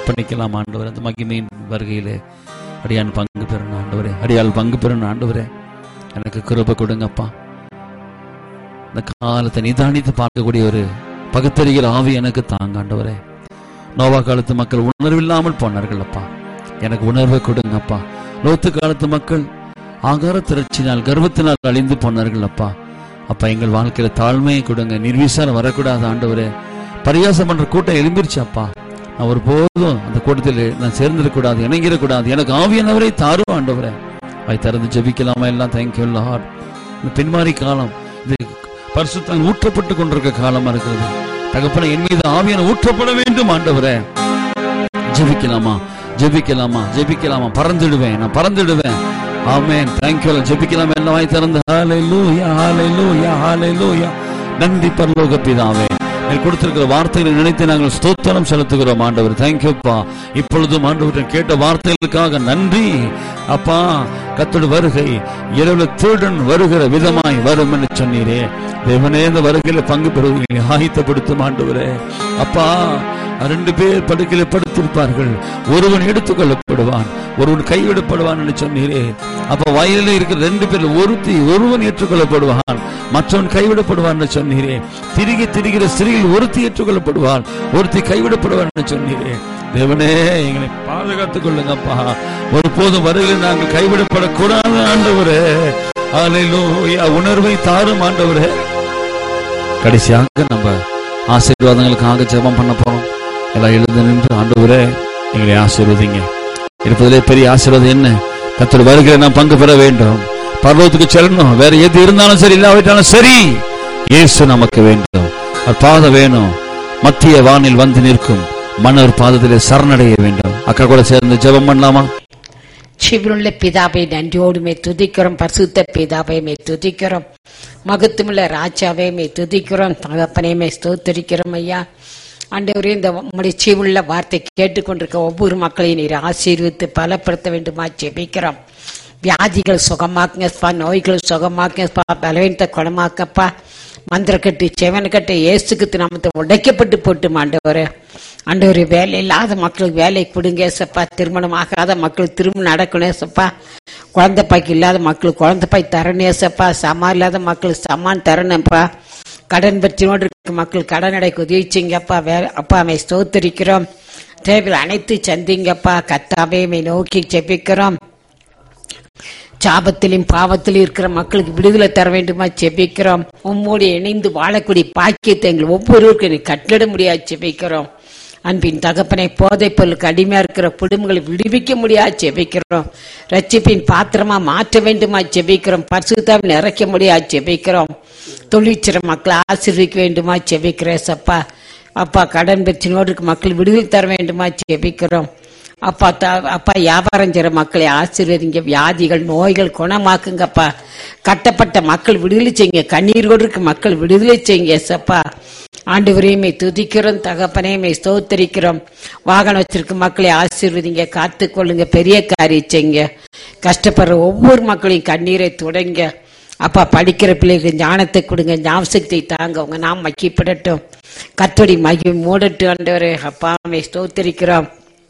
அர்ப்பணிக்கலாம் ஆண்டவர் அந்த மகிமையின் வருகையிலே அடியான் பங்கு பெறணும் ஆண்டவரே அடியாள் பங்கு பெறணும் ஆண்டவரே எனக்கு கிருபை கொடுங்கப்பா இந்த காலத்தை நிதானித்து பார்க்கக்கூடிய ஒரு பகுத்தறிகிற ஆவி எனக்கு தாங்க ஆண்டவரே நோவா காலத்து மக்கள் உணர்வில்லாமல் போனார்கள் அப்பா எனக்கு உணர்வை கொடுங்கப்பா லோத்து காலத்து மக்கள் ஆகார திரட்சினால் கர்வத்தினால் அழிந்து போனார்கள் அப்பா அப்பா எங்கள் வாழ்க்கையில தாழ்மையை கொடுங்க நிர்விசாரம் வரக்கூடாது ஆண்டவரே பரியாசம் பண்ற கூட்டம் எழும்பிருச்சு அப்பா நான் ஒரு போதும் அந்த கூட்டத்தில் நான் சேர்ந்திடக்கூடாது இணங்கிடக்கூடாது எனக்கு ஆவியானவரை தாரும் ஆண்டவரே அதை திறந்து ஜெபிக்கலாமா எல்லாம் தேங்க்யூ லார்ட் இந்த பின்மாறி காலம் இது பரிசுத்தம் ஊற்றப்பட்டு கொண்டிருக்க காலமா இருக்கிறது தகப்பன என் மீது ஆவியான ஊற்றப்பட வேண்டும் ஆண்டவரே ஜெபிக்கலாமா ஜெபிக்கலாமா ஜெபிக்கலாமா பறந்துடுவேன் நான் பறந்துடுவேன் ஆமென் தேங்க்யூ ஜெபிக்கலாமா எல்லாம் வாய் திறந்து ஹalleluya ஹalleluya ஹalleluya நன்றி பரலோக பிதாவே நீர் கொடுத்திருக்கிற வார்த்தைகளை நினைத்து நாங்கள் ஸ்தோத்திரம் செலுத்துகிறோம் ஆண்டவர் தேங்க்யூப்பா இப்பொழுதும் ஆண்டவர் கேட்ட வார்த்தைகளுக்காக நன்றி அப்பா கத்தோட வருகை இரவுல திருடன் வருகிற விதமாய் வரும் என்று சொன்னீரே தேவனே இந்த வருகையில பங்கு பெறுவதை ஆயத்தப்படுத்தும் ஆண்டவரே அப்பா ரெண்டு பேர் படுக்கையில படுத்திருப்பார்கள் ஒருவன் எடுத்துக் கொள்ளப்படுவான் ஒருவன் கைவிடப்படுவான் என்று சொன்னீரே அப்ப வயலில் இருக்கிற ரெண்டு பேர் ஒருத்தி ஒருவன் ஏற்றுக்கொள்ளப்படுவான் மற்றவன் கைவிடப்படுவான் என்று சொன்னீரே திருகி திரிகிற ஸ்திரீகள் ஒருத்தி ஏற்றுக்கொள்ளப்படுவாள் ஒருத்தி கைவிடப்படுவான் என்று சொன்னீரே தேவனே எங்களை பாதுகாத்துக் கொள்ளுங்கப்பா ஒருபோதும் வருகையில் நாங்கள் கைவிடப்படக்கூடாது ஆண்டவரே ஹalleluya உணர்வை தாரும் ஆண்டவரே கடைசியாக நம்ம ஆசீர்வாதங்களுக்காக ஜெபம் பண்ண போறோம் எல்லாம் எழுந்து நின்று ஆண்டவரே எங்களை ஆசீர்வதிங்க இருப்பதிலே பெரிய ஆசீர்வாதம் என்ன கத்தர் வருகிற நாம் பங்கு பெற வேண்டும் பர்வத்துக்கு செல்லணும் வேற எது இருந்தாலும் சரி இல்லாவிட்டாலும் சரி இயேசு நமக்கு வேண்டும் அவர் பாதம் வேணும் மத்திய வானில் வந்து நிற்கும் மன்னர் பாதத்திலே சரணடைய வேண்டும் அக்கா கூட சேர்ந்து ஜெபம் பண்ணலாமா சிவனுள்ள பிதாவை நன்றியோடுமே துதிக்கிறோம் பரிசுத்த பிதாவை மே துதிக்கிறோம் மகத்துமுள்ள ராஜாவை மே துதிக்கிறோம் தகப்பனை மே ஸ்தோத்தரிக்கிறோம் ஐயா ஆண்டவரே இந்த உம்முடைய சீவுள்ள வார்த்தை கேட்டுக்கொண்டிருக்க ஒவ்வொரு மக்களையும் நீர் ஆசீர்வித்து பலப்படுத்த வேண்டுமா ஜெபிக்கிறோம் வியாதிகள் சுகமாக்குங்கப்பா நோய்கள் சுகமாக்குங்கப்பா பலவீனத்தை குணமாக்கப்பா மந்திரக்கட்டு செவனக்கட்டு ஏசுக்கு நாமத்தை உடைக்கப்பட்டு போட்டு ஆண்டவரே ஆண்டவர் வேலை இல்லாத மக்களுக்கு வேலை கொடுங்க ஏசப்பா திருமணம் ஆகாத மக்களுக்கு திருமணம் நடக்கணும் ஏசப்பா குழந்தை பாய்க்கு இல்லாத மக்களுக்கு குழந்தை பாய் தரணும் ஏசப்பா சமா இல்லாத மக்களுக்கு சமான் தரணும்ப்பா கடன் பிரச்சனையோடு இருக்க மக்கள் கடன் அடைக்க உதவி செய்யுங்கப்பா வே அப்பா அவை ஸ்தோத்தரிக்கிறோம் தேவையில் அனைத்து சந்திங்கப்பா கத்தாவே மை நோக்கி ஜெபிக்கிறோம் சாபத்திலும் பாவத்திலும் இருக்கிற மக்களுக்கு விடுதலை தர வேண்டுமா செபிக்கிறோம் உம்மோடு இணைந்து வாழக்கூடிய பாக்கியத்தை எங்கள் ஒவ்வொருவருக்கும் நீ கட்டிட முடியாது செபிக்கிறோம் அன்பின் தகப்பனை போதைப் பொருளுக்கு அடிமையா இருக்கிற குடும்பங்களை விடுவிக்க முடியாது செபிக்கிறோம் ரட்சிப்பின் பாத்திரமா மாற்ற வேண்டுமா செபிக்கிறோம் பரிசுத்தாவில் நிறைக்க முடியாது செபிக்கிறோம் தொழிற்சிற மக்களை ஆசீர்விக்க வேண்டுமா செபிக்கிறேன் சப்பா அப்பா கடன் பிரச்சனையோடு இருக்க மக்கள் விடுதலை தர வேண்டுமா செபிக்கிறோம் அப்பா த- அப்பா வியாபாரம் செய்கிற மக்களை ஆசீர்வதிங்க வியாதிகள் நோய்கள் குணமாக்குங்கப்பா கட்டப்பட்ட மக்கள் விடுதலை செய்யுங்க கண்ணீரோடு இருக்க மக்கள் விடுதலை செய்யுங்க எசப்பா ஆண்டு வரையுமே துதிக்கிறோம் தகப்பனையுமே ஸ்தோத்தரிக்கிறோம் வாகனம் வச்சிருக்க மக்களை ஆசீர்வதிங்க காத்துக்கொள்ளுங்க பெரிய காரியம் செய்யுங்க கஷ்டப்படுற ஒவ்வொரு மக்களையும் கண்ணீரை தொடங்க அப்பா படிக்கிற பிள்ளைகளுக்கு ஞானத்தை கொடுங்க ஞாபகத்தை தாங்க உங்க நாம் மக்கிப்படட்டும் கத்தோடி மகி மூடட்டும் ஆண்டவரே அப்பா அம்மை ஸ்தோத்தரிக்கிறோம்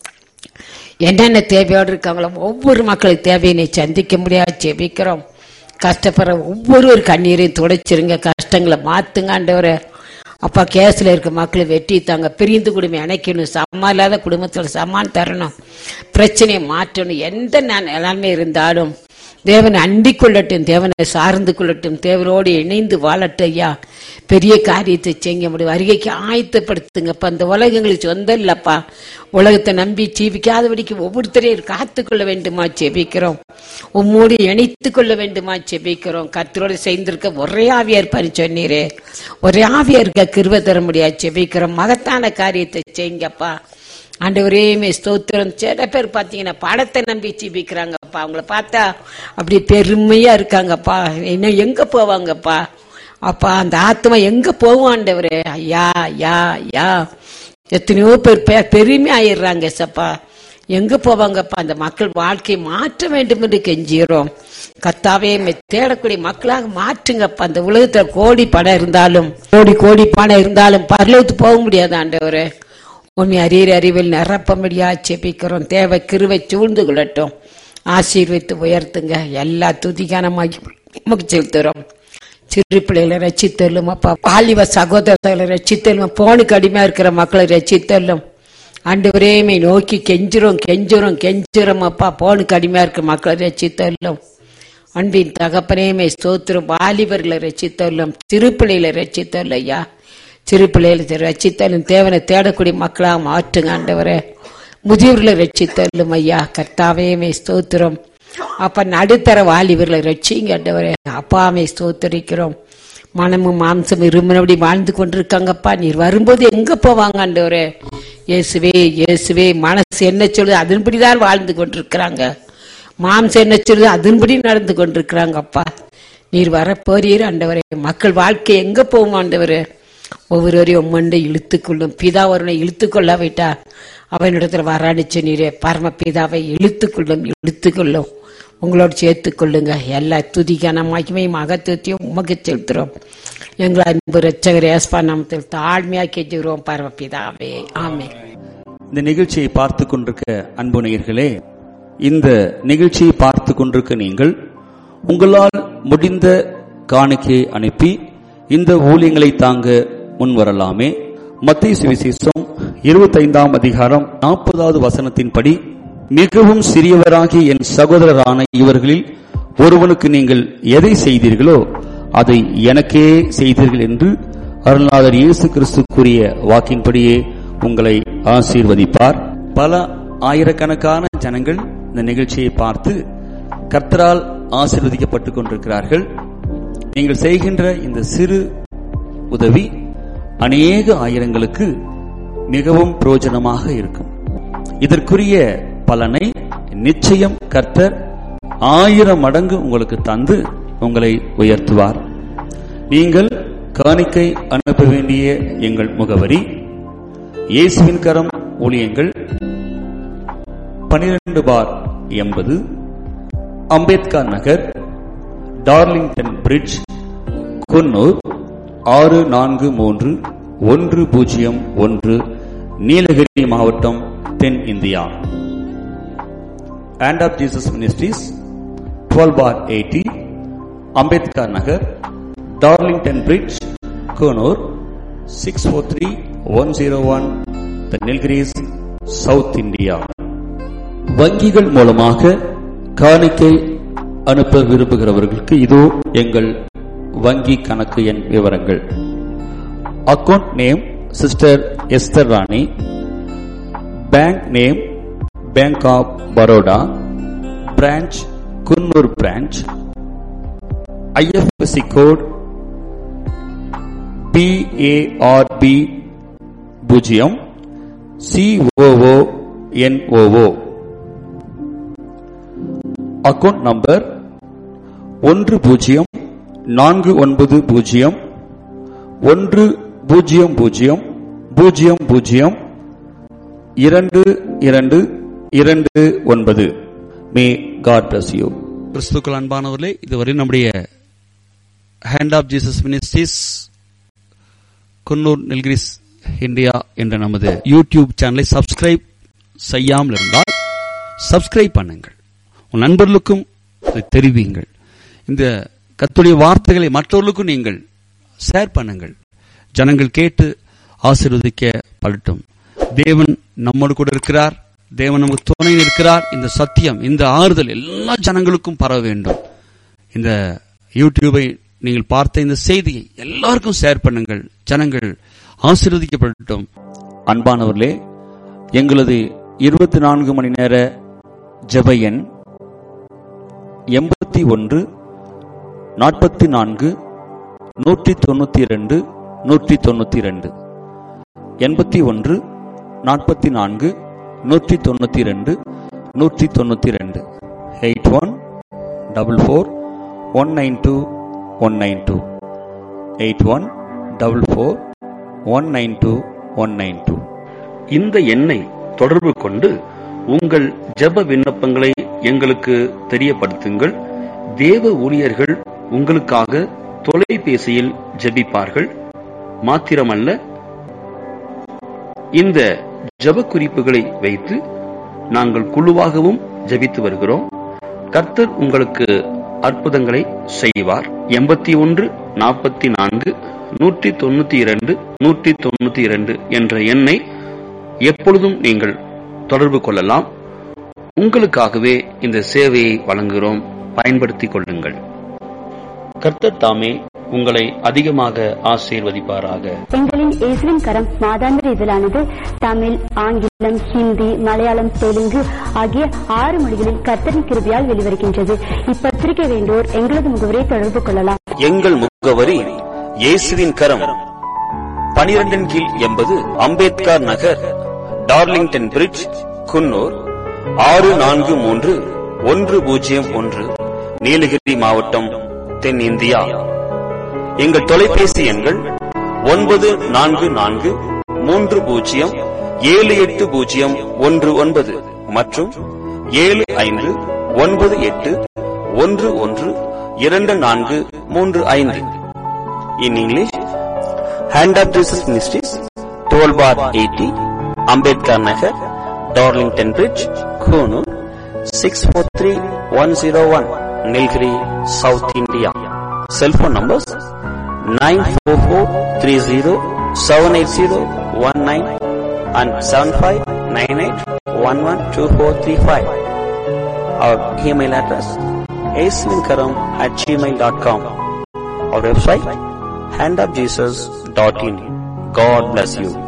என்னென்ன தேவையோடு இருக்காங்களோ ஒவ்வொரு மக்களுக்கு தேவையை நீ சந்திக்க முடியாது ஜெபிக்கிறோம் கஷ்டப்படுற ஒவ்வொரு கண்ணீரையும் துடைச்சிருங்க கஷ்டங்களை மாத்துங்க ஆண்டவரே அப்பா கேஸ்ல இருக்க மக்களை வெட்டி தாங்க பிரிந்து குடும்பம் இணைக்கணும் சமமா இல்லாத குடும்பத்துல சமான் தரணும் பிரச்சனையை மாற்றணும் எந்த நான் நிலைமை இருந்தாலும் தேவனை அண்டிக் கொள்ளட்டும் தேவனை சார்ந்து கொள்ளட்டும் தேவனோடு இணைந்து வாழட்டும் ஐயா பெரிய காரியத்தை செய்ய முடியும் வருகைக்கு ஆயத்தப்படுத்துங்கப்பா இந்த உலகங்களுக்கு சொந்தம் இல்லப்பா உலகத்தை நம்பி ஜீவிக்காதபடிக்கு ஒவ்வொருத்தரையும் காத்துக்கொள்ள வேண்டுமா ஜெபிக்கிறோம் உம்மோடு இணைத்துக் கொள்ள வேண்டுமா ஜெபிக்கிறோம் கத்தரோடு சேர்ந்திருக்க ஒரே ஆவியா இருப்பாரு சொன்னீரே ஒரே ஆவியா இருக்க கிருப தர முடியாது ஜெபிக்கிறோம் மகத்தான காரியத்தை செய்யுங்கப்பா ஆண்டவரே மே ஸ்தோத்திரம் சில பேர் பார்த்தீங்கன்னா படத்தை நம்பி ஜீபிக்கிறாங்கப்பா அவங்கள பார்த்தா அப்படி பெருமையா இருக்காங்கப்பா இன்னும் எங்க போவாங்கப்பா அப்பா அந்த ஆத்மா எங்க போகும் ஆண்டவரே ஐயா ஐயா ஐயா எத்தனையோ பேர் பெ- பெருமை ஆயிடுறாங்க சப்பா எங்க போவாங்கப்பா அந்த மக்கள் வாழ்க்கையை மாற்ற வேண்டும் என்று கெஞ்சுகிறோம் கத்தாவே மெ- தேடக்கூடிய மக்களாக மாற்றுங்கப்பா அந்த உலகத்துல கோடி பணம் இருந்தாலும் கோடி கோடி பணம் இருந்தாலும் பரலோகத்துக்கு போக முடியாது ஆண்டவரே உண்மை அறிகிற அறிவில் நிரப்பம்படியா செபிக்கிறோம் தேவை கிருவை சூழ்ந்து கொள்ளட்டும் ஆசீர்வித்து உயர்த்துங்க எல்லா துதிகானமாகி உமக்கு செலுத்துறோம் சிறு பிள்ளைகளை ரசித்தல்லும் அப்பா வாலிப சகோதரர்களை ரசித்தல்லும் போனுக்கு அடிமையா இருக்கிற மக்களை ரசித்தல்லும் ஆண்டவரேமை நோக்கி கெஞ்சுறோம் கெஞ்சுறோம் கெஞ்சுறோம் அப்பா போனுக்கு அடிமையா இருக்கிற மக்களை ரசித்தல்லும் அன்பின் தகப்பனேமை ஸ்தோத்திரம் வாலிபர்களை ரசித்தல்லும் சிறு பிள்ளைகளை ரசித்தல்ல ஐயா சிறு பிள்ளைகளை ரசித்தலும் தேவனை தேடக்கூடிய மக்களாக மாற்றுங்க ஆண்டவரே முதியவர்களை ரட்சித்தல்லும் ஐயா கர்த்தாவே ஸ்தோத்திரம் அப்ப நடுத்தர வாலிபர்களை ரட்சிங்க ஆண்டவரே அப்பாமே ஸ்தோத்தரிக்கிறோம் மனமும் மாம்சம் இருமனபடி வாழ்ந்து கொண்டிருக்காங்கப்பா நீர் வரும்போது எங்க போவாங்க ஆண்டவரே இயேசுவே இயேசுவே மனசு என்ன சொல்லுது அதன்படிதான் வாழ்ந்து கொண்டிருக்கிறாங்க மாம்சம் என்ன சொல்லுது அதன்படி நடந்து கொண்டிருக்கிறாங்க அப்பா நீர் வரப்போறீர் ஆண்டவரே மக்கள் வாழ்க்கை எங்க போகும் ஆண்டவரே ஒவ்வொருவரையும் உம்மண்டை இழுத்துக்கொள்ளும் பிதா ஒருவனை இழுத்துக்கொள்ளாவிட்டா அவனிடத்துல வராடிச்சு நீரே பரம பிதாவை இழுத்துக்கொள்ளும் இழுத்துக்கொள்ளும் உங்களோடு சேர்த்துக் கொள்ளுங்க எல்லா துதிக்கான மகிமையும் அகத்துவத்தையும் உமக்கு செலுத்துறோம் எங்களை அன்பு ரச்சகர் ஏஸ்பா நாமத்தில் தாழ்மையா கெஞ்சுகிறோம் பரம பிதாவே ஆமே இந்த நிகழ்ச்சியை பார்த்து கொண்டிருக்க அன்பு நேயர்களே இந்த நிகழ்ச்சியை பார்த்து கொண்டிருக்க நீங்கள் உங்களால் முடிந்த காணிக்கையை அனுப்பி இந்த ஊழியங்களை தாங்க முன்வரலாமே மத்திய சுவிசேஷம் இருபத்தைந்தாம் அதிகாரம் நாற்பதாவது வசனத்தின்படி மிகவும் சிறியவராகிய என் சகோதரரான இவர்களில் ஒருவனுக்கு நீங்கள் எதை செய்தீர்களோ அதை எனக்கே செய்தீர்கள் என்று அருள்நாதர் இயேசு கிறிஸ்து கூறிய வாக்கின்படியே உங்களை ஆசீர்வதிப்பார் பல ஆயிரக்கணக்கான ஜனங்கள் இந்த நிகழ்ச்சியை பார்த்து கர்த்தரால் ஆசீர்வதிக்கப்பட்டுக் கொண்டிருக்கிறார்கள் நீங்கள் செய்கின்ற இந்த சிறு உதவி அநேக ஆயிரங்களுக்கு மிகவும் பிரயோஜனமாக இருக்கும் இதற்குரிய பலனை நிச்சயம் கர்த்தர் ஆயிரம் மடங்கு உங்களுக்கு தந்து உங்களை உயர்த்துவார் நீங்கள் காணிக்கை அனுப்ப வேண்டிய எங்கள் முகவரி இயேசுவின் கரம் ஊழியங்கள் பனிரெண்டு பார் எண்பது அம்பேத்கர் நகர் டார்லிங்டன் பிரிட்ஜ் குன்னூர் ஆறு நான்கு மூன்று ஒன்று பூஜ்ஜியம் ஒன்று நீலகிரி மாவட்டம் தென் India hand of Jesus ministries twelve bar eighty Ambedkar Nagar Darlington bridge Coonoor six four three one zero one the Nilgiris south India வங்கிகள் மூலமாக காணிக்கை அனுப்ப விரும்புகிறவர்களுக்கு இதோ எங்கள் வங்கி கணக்கு எண் விவரங்கள் account name sister Esther Rani bank name bank of Baroda branch Coonoor branch IFSC code BARB பூஜ்ஜியம் சிஓஓ என்ஓஓ அக்கவுண்ட் நம்பர் ஒன்று பூஜ்ஜியம் நான்கு ஒன்பது பூஜ்ஜியம் ஒன்று பூஜ்ஜியம் பூஜ்ஜியம் பூஜ்ஜியம் பூஜ்ஜியம் இரண்டு இரண்டு இரண்டு ஒன்பது மே காட் பிளஸ் யூ கிறிஸ்துக்கள் அன்பானவர்களே இதுவரை நம்முடைய hand of Jesus ministries Coonoor Nilgiris India என்ற நமது யூடியூப் சேனலை சப்ஸ்கிரைப் செய்யாமல் இருந்தால் சப்ஸ்கிரைப் பண்ணுங்கள் உன் நண்பர்களுக்கும் இதை தெரிவியுங்கள் இந்த கத்துடைய வார்த்தைகளை மற்றவர்களுக்கும் நீங்கள் ஷேர் பண்ணுங்கள் ஜனங்கள் கேட்டு ஆசீர்வதிக்க படட்டும் தேவன் நம்மோடு கூட இருக்கிறார் தேவன் நமக்கு துணை இருக்கிறார் இந்த சத்தியம் இந்த ஆறுதல் எல்லா ஜனங்களுக்கும் பரவ வேண்டும் இந்த யூடியூபை நீங்கள் பார்த்த இந்த செய்தியை எல்லாருக்கும் ஷேர் பண்ணுங்கள் ஜனங்கள் ஆசீர்வதிக்கப்படட்டும் அன்பானவர்களே எங்களது இருபத்தி நான்கு மணி நேர ஜெப எண் எண்பத்தி ஒன்று நாற்பத்தி நான்கு நூற்றி தொண்ணூத்தி இரண்டு நூற்றி தொண்ணூத்தி இரண்டு எண்பத்தி ஒன்று நாற்பத்தி நான்கு நூற்றி தொண்ணூத்தி இரண்டு நூற்றி தொண்ணூத்தி இரண்டு eight one double four one nine two one nine two eight one double four one nine two one nine two இந்த எண்ணை தொடர்பு கொண்டு உங்கள் ஜெப விண்ணப்பங்களை எங்களுக்கு தெரியப்படுத்துங்கள் தேவ ஊழியர்கள் உங்களுக்காக தொலைபேசியில் ஜெபிப்பார்கள் மாத்திரமல்ல இந்த ஜெப குறிப்புகளை வைத்து நாங்கள் குழுவாகவும் ஜெபித்து வருகிறோம் கர்த்தர் உங்களுக்கு அற்புதங்களை செய்வார் எண்பத்தி ஒன்று நாற்பத்தி நான்கு நூற்றி தொண்ணூத்தி இரண்டு நூற்றி தொண்ணூத்தி இரண்டு என்ற எண்ணை எப்பொழுதும் நீங்கள் தொடர்பு கொள்ளலாம் உங்களுக்காகவே இந்த சேவையை வழங்குகிறோம் பயன்படுத்திக் கொள்ளுங்கள் கர்த்தர் தாமே உங்களை அதிகமாக ஆசீர்வதிப்பாராக எங்களின் இயேசுவின் கரம் மாதாந்திர இதழானது தமிழ் ஆங்கிலம் ஹிந்தி மலையாளம் தெலுங்கு ஆகிய ஆறு மொழிகளில் கர்த்தரின் கிருபியால் வெளிவருகின்றது இப்பத்திரிகை வேண்டோர் எங்களது முகவரை தொடர்பு கொள்ளலாம் எங்கள் முகவரி இயேசுவின் கரம் பனிரெண்டின் கீழ் எண்பது அம்பேத்கர் நகர் டார்லிங்டன் பிரிட்ஜ் குன்னூர் ஆறு நான்கு மூன்று ஒன்று பூஜ்ஜியம் ஒன்று நீலகிரி மாவட்டம் தென்னிந்தியா எங்கள் தொலைபேசி எண்கள் ஒன்பது நான்கு நான்கு மூன்று பூஜ்ஜியம் ஏழு எட்டு பூஜ்ஜியம் ஒன்று ஒன்பது மற்றும் ஏழு ஐந்து ஒன்பது எட்டு ஒன்று ஒன்று இரண்டு நான்கு மூன்று ஐந்து in English hand of Jesus ministries twelve bar eighty Ambedkar Nagar Darlington bridge Coonoor six four three one zero one Nilgiri south India cellphone numbers nine four four three zero seven eight zero one nine and seven five nine eight one one two four three five our email address Aswinkaram at gmail dot com our website handofjesus.in. God bless you.